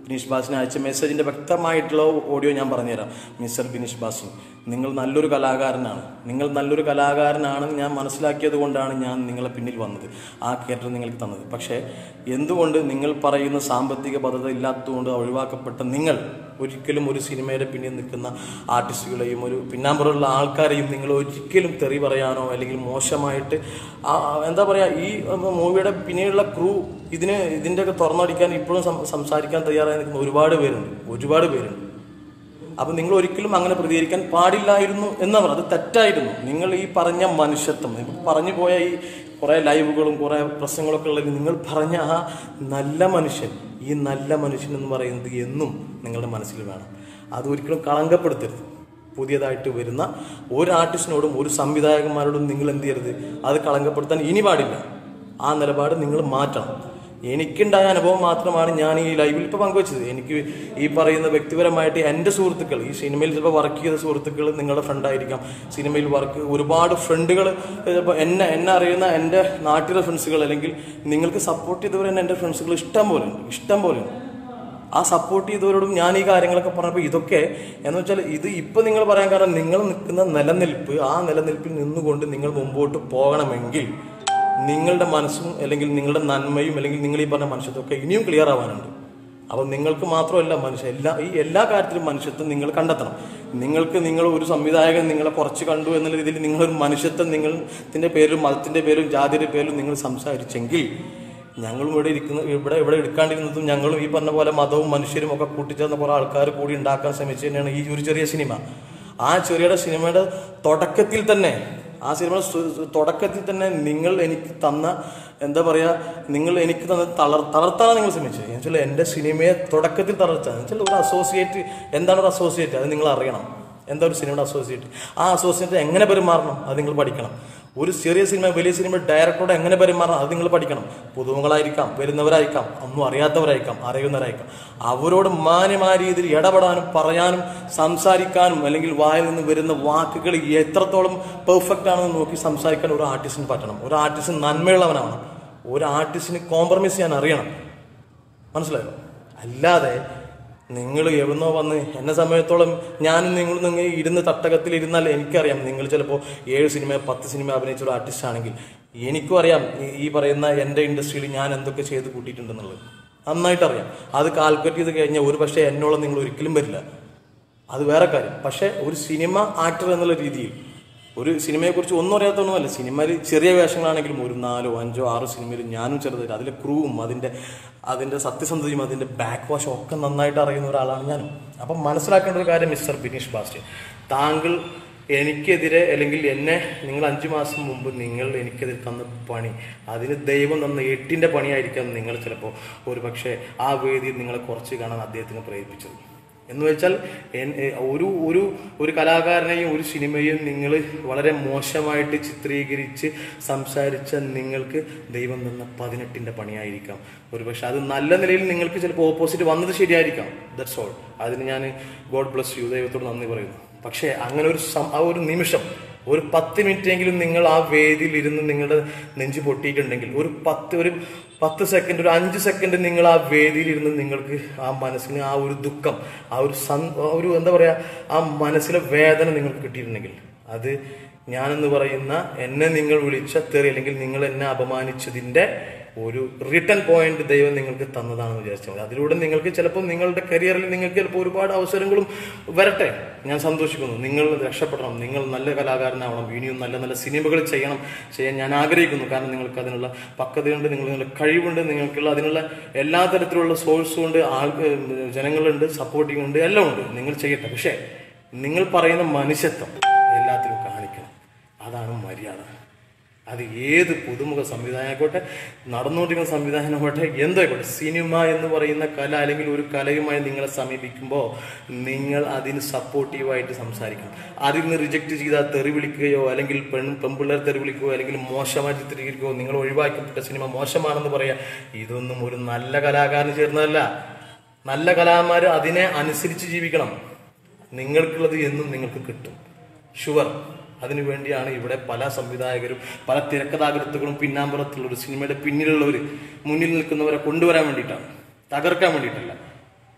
ബിനീഷ് ബാസിന് അയച്ച മെസ്സേജിൻ്റെ വ്യക്തമായിട്ടുള്ള ഓഡിയോ ഞാൻ പറഞ്ഞുതരാം മിസ്റ്റർ ബിനീഷ് ബാസിൻ നിങ്ങൾ നല്ലൊരു കലാകാരനാണ് നിങ്ങൾ നല്ലൊരു കലാകാരനാണെന്ന് ഞാൻ മനസ്സിലാക്കിയത് കൊണ്ടാണ് ഞാൻ നിങ്ങളെ പിന്നിൽ വന്നത് ആ കേറ്റർ നിങ്ങൾക്ക് തന്നത് പക്ഷേ എന്തുകൊണ്ട് നിങ്ങൾ പറയുന്ന സാമ്പത്തിക ഭദ്രത ഇല്ലാത്തതുകൊണ്ട് ഒഴിവാക്കപ്പെട്ട നിങ്ങൾ ഒരിക്കലും ഒരു സിനിമയുടെ പിന്നിൽ നിൽക്കുന്ന ആർട്ടിസ്റ്റുകളെയും ഒരു പിന്നാമ്പുറമുള്ള ആൾക്കാരെയും നിങ്ങൾ ഒരിക്കലും തെറി പറയാനോ അല്ലെങ്കിൽ മോശമായിട്ട് ആ- ആ- എന്താ പറയുക ഈ മൂവിയുടെ പിന്നീടുള്ള ക്രൂ ഇതിന് ഇതിൻ്റെയൊക്കെ തുറന്നടിക്കാൻ ഇപ്പോഴും സം- സംസാരിക്കാൻ തയ്യാറായി നിൽക്കുന്ന ഒരുപാട് പേരുണ്ട് ഒരുപാട് പേരുണ്ട് അപ്പം നിങ്ങൾ ഒരിക്കലും അങ്ങനെ പ്രതികരിക്കാൻ പാടില്ലായിരുന്നു എന്നാ പറയുന്നത് അത് തെറ്റായിരുന്നു നിങ്ങൾ ഈ പറഞ്ഞ മനുഷ്യത്വം നിങ്ങൾ പറഞ്ഞു പോയ ഈ കുറേ ലൈവുകളും കുറേ പ്രശ്നങ്ങളൊക്കെ ഉള്ളതിൽ നിങ്ങൾ പറഞ്ഞ ആ നല്ല മനുഷ്യൻ ഈ നല്ല മനുഷ്യൻ എന്ന് പറയുന്നത് എന്നും നിങ്ങളുടെ മനസ്സിൽ വേണം അത് ഒരിക്കലും കളങ്കപ്പെടുത്തരുത് പുതിയതായിട്ട് വരുന്ന ഒരു ആർട്ടിസ്റ്റിനോടും ഒരു സംവിധായകന്മാരോടും നിങ്ങൾ എന്ത് ചെയ്യരുത് അത് കളങ്കപ്പെടുത്താൻ ഇനി പാടില്ല ആ നിലപാട് നിങ്ങൾ മാറ്റണം എനിക്കുണ്ടായ അനുഭവം മാത്രമാണ് ഞാൻ ഈ ലൈവിൽ ഇപ്പോൾ പങ്കുവച്ചത് എനിക്ക് ഈ പറയുന്ന വ്യക്തിപരമായിട്ട് എൻ്റെ സുഹൃത്തുക്കൾ ഈ സിനിമയിൽ ചിലപ്പോൾ വർക്ക് ചെയ്ത സുഹൃത്തുക്കൾ നിങ്ങളുടെ ഫ്രണ്ടായിരിക്കാം സിനിമയിൽ വർക്ക് ഒരുപാട് ഫ്രണ്ടുകൾ ചിലപ്പോൾ എന്നെ എന്നെ അറിയുന്ന എൻ്റെ നാട്ടിലെ ഫ്രണ്ട്സുകൾ അല്ലെങ്കിൽ നിങ്ങൾക്ക് സപ്പോർട്ട് ചെയ്തവർ തന്നെ എൻ്റെ ഫ്രണ്ട്സുകൾ ഇഷ്ടം പോലെ ഉണ്ട് ഇഷ്ടം പോലെ ഉണ്ട് ആ സപ്പോർട്ട് ചെയ്തവരോടും ഞാൻ ഈ കാര്യങ്ങളൊക്കെ പറഞ്ഞപ്പോൾ ഇതൊക്കെ എന്ന് വെച്ചാൽ ഇത് ഇപ്പം നിങ്ങൾ പറയാൻ കാരണം നിങ്ങൾ നിൽക്കുന്ന നിലനിൽപ്പ് ആ നിലനിൽപ്പിൽ നിന്നുകൊണ്ട് നിങ്ങൾ മുമ്പോട്ട് പോകണമെങ്കിൽ നിങ്ങളുടെ മനസ്സും അല്ലെങ്കിൽ നിങ്ങളുടെ നന്മയും അല്ലെങ്കിൽ നിങ്ങൾ ഈ പറഞ്ഞ മനുഷ്യത്വമൊക്കെ ഇനിയും ക്ലിയർ ആവാനുണ്ട് അപ്പം നിങ്ങൾക്ക് മാത്രമല്ല മനുഷ്യ എല്ലാ ഈ എല്ലാ കാര്യത്തിലും മനുഷ്യത്വം നിങ്ങൾ കണ്ടെത്തണം നിങ്ങൾക്ക് നിങ്ങൾ ഒരു സംവിധായകൻ നിങ്ങളെ കുറച്ച് കണ്ടു എന്നുള്ള രീതിയിൽ നിങ്ങളൊരു മനുഷ്യത്വം നിങ്ങളുടെ പേരും മതത്തിൻ്റെ പേരും ജാതിയുടെ പേരും നിങ്ങൾ സംസാരിച്ചെങ്കിൽ ഞങ്ങളും ഇവിടെ ഇരിക്കുന്ന ഇവിടെ ഇവിടെ എടുക്കാണ്ടിരുന്നതും ഞങ്ങളും ഈ പറഞ്ഞ പോലെ മതവും മനുഷ്യരും ഒക്കെ കൂട്ടിച്ചേർന്ന കുറേ ആൾക്കാർ കൂടി ഉണ്ടാക്കാൻ ശ്രമിച്ചു തന്നെയാണ് ഈ ഒരു ചെറിയ സിനിമ ആ ചെറിയ സിനിമയുടെ തുടക്കത്തിൽ തന്നെ ആ സിനിമയുടെ സു- തുടക്കത്തിൽ തന്നെ നിങ്ങൾ എനിക്ക് തന്ന എന്താ പറയുക നിങ്ങൾ എനിക്ക് തന്ന തളർ തളർത്താനാണ് നിങ്ങൾ ശ്രമിച്ചത് എന്ന് വെച്ചാൽ എൻ്റെ സിനിമയെ തുടക്കത്തിൽ തളർത്താൻ എന്ന് വെച്ചാൽ ഒരു അസോസിയേറ്റ് എന്താണ് ഒരു അസോസിയേറ്റ് അത് നിങ്ങൾ അറിയണം എന്താ ഒരു സിനിമയുടെ അസോസിയേറ്റ് ആ അസോസിയേറ്റ് എങ്ങനെ പെരുമാറണം അത് നിങ്ങൾ പഠിക്കണം ഒരു ചെറിയ സിനിമ വലിയ സിനിമ ഡയറക്ടറോട് എങ്ങനെ പെരുമാറണം അത് നിങ്ങൾ പഠിക്കണം പുതുമുകളായിരിക്കാം വരുന്നവരായിരിക്കാം ഒന്നും അറിയാത്തവരായിരിക്കാം അറിയുന്നവരായിരിക്കാം അവരോട് മാന്യമായ രീതിയിൽ ഇടപെടാനും പറയാനും സംസാരിക്കാനും അല്ലെങ്കിൽ വായിൽ നിന്ന് വരുന്ന വാക്കുകൾ എത്രത്തോളം പെർഫെക്റ്റ് ആണെന്ന് നോക്കി സംസാരിക്കാൻ ഒരു ആർട്ടിസ്റ്റിന് പറ്റണം ഒരു ആർട്ടിസ്റ്റിന് നന്മയുള്ളവനാവണം ഒരു ആർട്ടിസ്റ്റിന് കോംപ്രമൈസ് ചെയ്യാൻ അറിയണം മനസ്സിലായോ അല്ലാതെ നിങ്ങൾ എവിടുന്നോ വന്ന് എന്നെ സമയത്തോളം ഞാനും നിങ്ങളും നിങ്ങൾ ഇരുന്ന് തട്ടകത്തിൽ ഇരുന്നാൽ എനിക്കറിയാം നിങ്ങൾ ചിലപ്പോൾ ഏഴ് സിനിമ പത്ത് സിനിമ അഭിനയിച്ച ഒരു ആർട്ടിസ്റ്റ് ആണെങ്കിൽ എനിക്കും അറിയാം ഈ- ഈ പറയുന്ന എൻ്റെ ഇൻഡസ്ട്രിയിൽ ഞാൻ എന്തൊക്കെ ചെയ്ത് കൂട്ടിയിട്ടുണ്ടെന്നുള്ളത് നന്നായിട്ട് അറിയാം അത് കാൽക്കുലേറ്റ് ചെയ്ത് കഴിഞ്ഞാൽ ഒരു പക്ഷേ എന്നോളം നിങ്ങൾ ഒരിക്കലും വരില്ല അത് വേറെ കാര്യം പക്ഷേ ഒരു സിനിമ ആക്ടർ എന്നുള്ള രീതിയിൽ ഒരു സിനിമയെക്കുറിച്ച് ഒന്നും അറിയാത്തൊന്നുമല്ല സിനിമയിൽ ചെറിയ വേഷങ്ങളാണെങ്കിലും ഒരു നാലോ അഞ്ചോ ആറോ സിനിമയിൽ ഞാനും ചെറുതായിട്ട് അതിലെ ക്രൂവും അതിൻ്റെ അതിൻ്റെ സത്യസന്ധതയും അതിൻ്റെ ബാക്ക് വാഷും ഒക്കെ നന്നായിട്ട് അറിയുന്ന ഒരാളാണ് ഞാനും അപ്പം മനസ്സിലാക്കേണ്ട ഒരു കാര്യം മിസ്റ്റർ ബിനീഷ് ബാസ്റ്റ്യൻ താങ്കൾ എനിക്കെതിരെ അല്ലെങ്കിൽ എന്നെ നിങ്ങൾ അഞ്ചു മാസം മുമ്പ് നിങ്ങൾ എനിക്കെതിരെ തന്ന പണി അതിന് ദൈവം തന്ന എട്ടിൻ്റെ പണിയായിരിക്കാം നിങ്ങൾ ചിലപ്പോൾ ഒരു പക്ഷേ ആ വേദിയിൽ നിങ്ങളെ കുറച്ച് കാണാൻ അദ്ദേഹത്തിന് പ്രേരിപ്പിച്ചത് എന്ന് വെച്ചാൽ എൻ- എ- ഒരു ഒരു ഒരു കലാകാരനെയും ഒരു സിനിമയും നിങ്ങൾ വളരെ മോശമായിട്ട് ചിത്രീകരിച്ച് സംസാരിച്ച നിങ്ങൾക്ക് ദൈവം തന്ന പതിനെട്ടിന്റെ പണിയായിരിക്കാം ഒരുപക്ഷെ അത് നല്ല നിലയിൽ നിങ്ങൾക്ക് ചിലപ്പോൾ ഓപ്പോസിറ്റ് വന്നത് ശരിയായിരിക്കാം ദറ്റ്സ് ഓൾ അതിന് ഞാൻ ഗോഡ് ബ്ലസ് യു ദൈവത്തോട് നന്ദി പറയുന്നു പക്ഷേ അങ്ങനെ ഒരു സം- ആ ഒരു നിമിഷം ഒരു പത്ത് മിനിറ്റെങ്കിലും നിങ്ങൾ ആ വേദിയിൽ ഇരുന്ന് നിങ്ങളുടെ നെഞ്ച് പൊട്ടിയിട്ടുണ്ടെങ്കിൽ ഒരു പത്ത് ഒരു പത്ത് സെക്കൻഡ് ഒരു അഞ്ച് സെക്കൻഡ് നിങ്ങൾ ആ വേദിയിൽ ഇരുന്ന് നിങ്ങൾക്ക് ആ മനസ്സിന് ആ ഒരു ദുഃഖം ആ ഒരു സൻ ആ ഒരു എന്താ പറയാ ആ മനസ്സിലെ വേദന നിങ്ങൾക്ക് കിട്ടിയിട്ടുണ്ടെങ്കിൽ അത് ഞാനെന്ന് പറയുന്ന എന്നെ നിങ്ങൾ വിളിച്ച തെറി അല്ലെങ്കിൽ നിങ്ങൾ എന്നെ അപമാനിച്ചതിന്റെ ഒരു റിട്ടേൺ പോയിന്റ് ദൈവം നിങ്ങൾക്ക് തന്നതാണെന്ന് വിചാരിച്ചാൽ മതി അതിലൂടെ നിങ്ങൾക്ക് ചിലപ്പോൾ നിങ്ങളുടെ കരിയറിൽ നിങ്ങൾക്ക് ചിലപ്പോൾ ഒരുപാട് അവസരങ്ങളും വരട്ടെ ഞാൻ സന്തോഷിക്കുന്നു നിങ്ങൾ രക്ഷപ്പെടണം നിങ്ങൾ നല്ല കലാകാരനാവണം ഇനിയും നല്ല നല്ല സിനിമകൾ ചെയ്യണം ചെയ്യാൻ ഞാൻ ആഗ്രഹിക്കുന്നു കാരണം നിങ്ങൾക്ക് അതിനുള്ള പക്വതയുണ്ട് നിങ്ങൾ നിങ്ങളുടെ കഴിവുണ്ട് നിങ്ങൾക്കുള്ള അതിനുള്ള എല്ലാ തരത്തിലുള്ള സോഴ്സും ഉണ്ട് ആൾ ജനങ്ങളുണ്ട് സപ്പോർട്ടിംഗ് ഉണ്ട് എല്ലാം ഉണ്ട് നിങ്ങൾ ചെയ്യട്ടെ പക്ഷേ നിങ്ങൾ പറയുന്ന മനുഷ്യത്വം എല്ലാത്തിലും കാണിക്കണം അതാണ് മര്യാദ അത് ഏത് പുതുമുഖ സംവിധാനം ആയിക്കോട്ടെ നടന്നുകൊണ്ടിരിക്കുന്ന സംവിധാനമായിക്കോട്ടെ എന്തോ ആയിക്കോട്ടെ സിനിമ എന്ന് പറയുന്ന കല അല്ലെങ്കിൽ ഒരു കലയുമായി നിങ്ങളെ സമീപിക്കുമ്പോൾ നിങ്ങൾ അതിന് സപ്പോർട്ടീവായിട്ട് സംസാരിക്കണം അതിൽ നിന്ന് റിജക്റ്റ് ചെയ്താൽ തെറി വിളിക്കുകയോ അല്ലെങ്കിൽ പെൺ പെൺപിള്ളേർ തെറി വിളിക്കുകയോ അല്ലെങ്കിൽ മോശമായി ചിത്രീകരിക്കുകയോ നിങ്ങൾ ഒഴിവാക്കപ്പെട്ട സിനിമ മോശമാണെന്ന് പറയാ ഇതൊന്നും ഒരു നല്ല കലാകാരന് ചേർന്നതല്ല നല്ല കലാകാരന്മാർ അതിനെ അനുസരിച്ച് ജീവിക്കണം നിങ്ങൾക്കുള്ളത് എന്നും നിങ്ങൾക്ക് കിട്ടും ഷുവർ അതിനു വേണ്ടിയാണ് ഇവിടെ പല സംവിധായകരും പല തിരക്കഥാകൃത്തുക്കളും പിന്നാമ്പുറത്തുള്ള ഒരു സിനിമയുടെ പിന്നിലുള്ളവർ മുന്നിൽ നിൽക്കുന്നവരെ കൊണ്ടുവരാൻ വേണ്ടിയിട്ടാണ് തകർക്കാൻ വേണ്ടിയിട്ടല്ല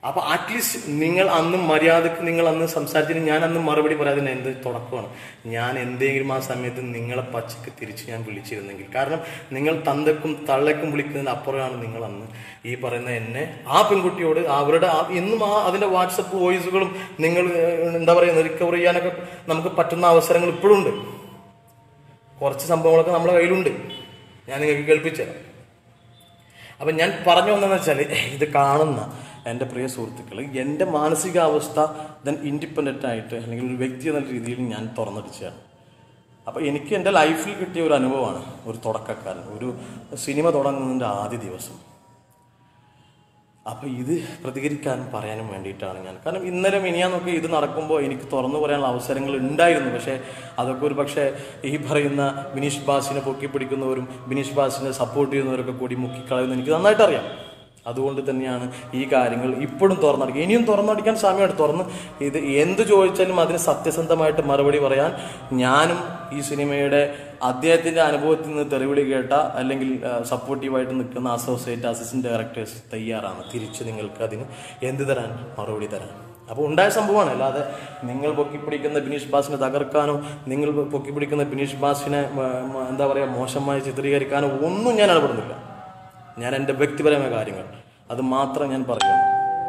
അപ്പൊ അറ്റ്ലീസ്റ്റ് നിങ്ങൾ അന്ന് മര്യാദക്ക് നിങ്ങൾ അന്ന് സംസാരിച്ചിട്ട് ഞാൻ അന്ന് മറുപടി പറയാതിന് എന്ത് തുടക്കമാണ് ഞാൻ എന്തെങ്കിലും ആ സമയത്ത് നിങ്ങളെ പച്ചക്ക് തിരിച്ച് ഞാൻ വിളിച്ചിരുന്നെങ്കിൽ കാരണം നിങ്ങൾ തന്തക്കും തള്ളക്കും വിളിക്കുന്നതിന് അപ്പുറമാണ് നിങ്ങൾ അന്ന് ഈ പറയുന്ന എന്നെ ആ പെൺകുട്ടിയോട് അവരുടെ ആ- എന്നും ആ അതിന്റെ വാട്സപ്പ് വോയിസുകളും നിങ്ങൾ ഏഹ്, എന്താ പറയുക റിക്കവർ ചെയ്യാനൊക്കെ നമുക്ക് പറ്റുന്ന അവസരങ്ങൾ ഇപ്പോഴും ഉണ്ട് കുറച്ച് സംഭവങ്ങളൊക്കെ നമ്മുടെ കയ്യിലുണ്ട് ഞാൻ നിങ്ങൾക്ക് കേൾപ്പിച്ചു തരാം അപ്പം ഞാൻ പറഞ്ഞു വന്നതെന്ന് വെച്ചാൽ ഇത് കാണുന്ന എൻ്റെ പ്രിയ സുഹൃത്തുക്കൾ എൻ്റെ മാനസികാവസ്ഥ ദെൻ ഇൻഡിപെൻഡൻ്റ് ആയിട്ട് അല്ലെങ്കിൽ ഒരു വ്യക്തി എന്ന രീതിയിൽ ഞാൻ തുറന്നടിച്ചതാണ് അപ്പോൾ എനിക്ക് എൻ്റെ ലൈഫിൽ കിട്ടിയ ഒരു അനുഭവമാണ് ഒരു തുടക്കക്കാരൻ ഒരു സിനിമ തുടങ്ങുന്നതിൻ്റെ ആദ്യ ദിവസം അപ്പോൾ ഇത് പ്രതികരിക്കാനും പറയാനും വേണ്ടിയിട്ടാണ് ഞാൻ കാരണം ഇന്നലെ മിനിയാന്നൊക്കെ ഇത് നടക്കുമ്പോൾ എനിക്ക് തുറന്നു പറയാനുള്ള അവസരങ്ങൾ ഉണ്ടായിരുന്നു പക്ഷേ അതൊക്കെ ഒരു പക്ഷേ ഈ പറയുന്ന ബിനീഷ് ബാസിനെ പൊക്കി പിടിക്കുന്നവരും ബിനീഷ് ബാസിനെ സപ്പോർട്ട് ചെയ്യുന്നവരൊക്കെ കൂടി മുക്കിക്കളയുന്നു എനിക്ക് നന്നായിട്ട് അറിയാം അതുകൊണ്ട് തന്നെയാണ് ഈ കാര്യങ്ങൾ ഇപ്പോഴും തുറന്നടിക്കുക ഇനിയും തുറന്നടിക്കാൻ സമയമാണ് തുറന്ന് ഇത് എന്ത് ചോദിച്ചാലും അതിന് സത്യസന്ധമായിട്ട് മറുപടി പറയാൻ ഞാനും ഈ സിനിമയുടെ അദ്ദേഹത്തിന്റെ അനുഭവത്തിൽ നിന്ന് തെറിവിളി കേട്ട അല്ലെങ്കിൽ സപ്പോർട്ടീവായിട്ട് നിൽക്കുന്ന അസോസിയേറ്റ് അസിസ്റ്റന്റ് ഡയറക്ടേഴ്സ് തയ്യാറാണ് തിരിച്ച് നിങ്ങൾക്ക് അതിന് എന്ത് തരാൻ മറുപടി തരാൻ അപ്പോൾ ഉണ്ടായ സംഭവമാണ് അല്ലാതെ നിങ്ങൾ പൊക്കിപ്പിടിക്കുന്ന ബിനീഷ് ബാസിനെ തകർക്കാനോ നിങ്ങൾ പൊക്കിപ്പിടിക്കുന്ന ബിനീഷ് ബാസിനെ മ- മ- എന്താ പറയുക മോശമായി ചിത്രീകരിക്കാനോ ഒന്നും ഞാൻ ഇടപെടുന്നില്ല ഞാൻ എൻ്റെ വ്യക്തിപരമായ കാര്യങ്ങൾ അത് മാത്രം ഞാൻ പറയുന്നു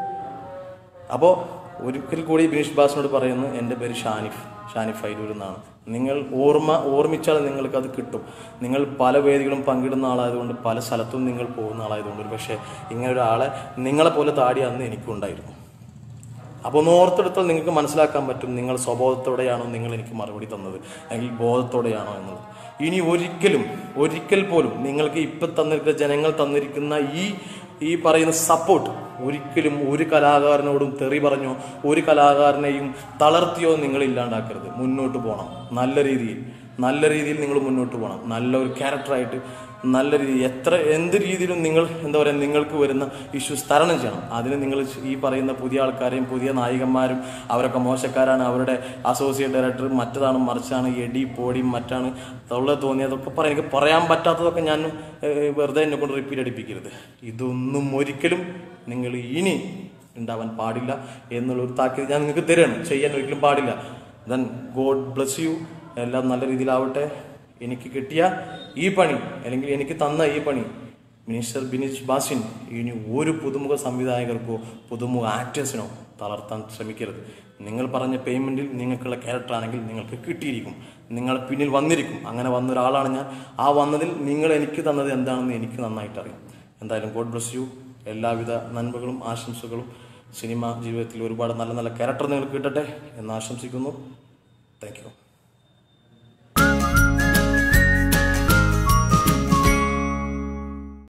അപ്പോൾ ഒരിക്കൽ കൂടി ബിനീഷ് ബാസിനോട് പറയുന്നു എൻ്റെ പേര് ഷാനിഫ് ഷാനിഫ് ഫൈലൂർ എന്നാണ് നിങ്ങൾ ഓർമ്മ ഓർമ്മിച്ചാൽ നിങ്ങൾക്ക് അത് കിട്ടും നിങ്ങൾ പല വേദികളും പങ്കിടുന്ന ആളായതുകൊണ്ട് പല സ്ഥലത്തും നിങ്ങൾ പോകുന്ന ആളായതുകൊണ്ട് ഒരു പക്ഷേ ഇങ്ങനെ ഒരാളെ നിങ്ങളെ പോലെ താടി അന്ന് എനിക്കുണ്ടായിരുന്നു അപ്പോൾ ഒന്ന് ഓർത്തെടുത്താൽ നിങ്ങൾക്ക് മനസ്സിലാക്കാൻ പറ്റും നിങ്ങൾ സ്വബോധത്തോടെയാണോ നിങ്ങൾ എനിക്ക് മറുപടി തന്നത് അല്ലെങ്കിൽ ബോധത്തോടെയാണോ എന്നത് ഇനി ഒരിക്കലും ഒരിക്കൽ പോലും നിങ്ങൾക്ക് ഇപ്പം തന്നിരിക്കുന്ന ജനങ്ങൾ തന്നിരിക്കുന്ന ഈ ഈ പറയുന്ന സപ്പോർട്ട് ഒരിക്കലും ഒരു കലാകാരനോടും തെറി പറഞ്ഞോ ഒരു കലാകാരനെയും തളർത്തിയോ നിങ്ങൾ ഇല്ലാണ്ടാക്കരുത് മുന്നോട്ട് പോകണം നല്ല രീതിയിൽ നല്ല രീതിയിൽ നിങ്ങൾ മുന്നോട്ട് പോകണം നല്ല ഒരു ക്യാരക്ടറായിട്ട് നല്ല രീതി എത്ര എന്ത് രീതിയിലും നിങ്ങൾ എന്താ പറയുക നിങ്ങൾക്ക് വരുന്ന ഇഷ്യൂസ് തരണം ചെയ്യണം അതിന് നിങ്ങൾ ഈ പറയുന്ന പുതിയ ആൾക്കാരെയും പുതിയ നായികന്മാരും അവരൊക്കെ മോശക്കാരാണ് അവരുടെ അസോസിയേറ്റ് ഡയറക്ടർ മറ്റതാണ് മറിച്ചാണ് എടി പോടി മറ്റാണ് തൊള്ള തോന്നിയതൊക്കെ പറയാം എനിക്ക് പറയാൻ പറ്റാത്തതൊക്കെ ഞാൻ ഏഹ്, വെറുതെ എന്നെ കൊണ്ട് റിപ്പീറ്റ് അടിപ്പിക്കരുത് ഇതൊന്നും ഒരിക്കലും നിങ്ങൾ ഇനി ഉണ്ടാവാൻ പാടില്ല എന്നുള്ളൊരു താക്കീത് ഞാൻ നിങ്ങൾക്ക് തരുകയാണ് ചെയ്യാൻ ഒരിക്കലും പാടില്ല ദെൻ ഗോഡ് ബ്ലസ് യു എല്ലാം നല്ല രീതിയിലാവട്ടെ എനിക്ക് കിട്ടിയ ഈ പണി അല്ലെങ്കിൽ എനിക്ക് തന്ന ഈ പണി മിനിസ്റ്റർ ബിനീഷ് ബാസിൻ ഇനി ഒരു പുതുമുഖ സംവിധായകർക്കോ പുതുമുഖ ആക്ടേഴ്സിനോ തളർത്താൻ ശ്രമിക്കരുത് നിങ്ങൾ പറഞ്ഞ പേയ്മെന്റിൽ നിങ്ങൾക്കുള്ള ക്യാരക്ടർ ആണെങ്കിൽ നിങ്ങൾക്ക് കിട്ടിയിരിക്കും നിങ്ങൾ പിന്നിൽ വന്നിരിക്കും അങ്ങനെ വന്ന ഒരാളാണ് ഞാൻ ആ വന്നതിൽ നിങ്ങൾ എനിക്ക് തന്നത് എന്താണെന്ന് എനിക്ക് നന്നായിട്ട് അറിയാം എന്തായാലും ഗോഡ് ബ്ലസ് യു എല്ലാവിധ നന്മകളും ആശംസകളും സിനിമ ജീവിതത്തിൽ ഒരുപാട് നല്ല നല്ല ക്യാരക്ടർ നിങ്ങൾക്ക് കിട്ടട്ടെ എന്ന് ആശംസിക്കുന്നു താങ്ക് യു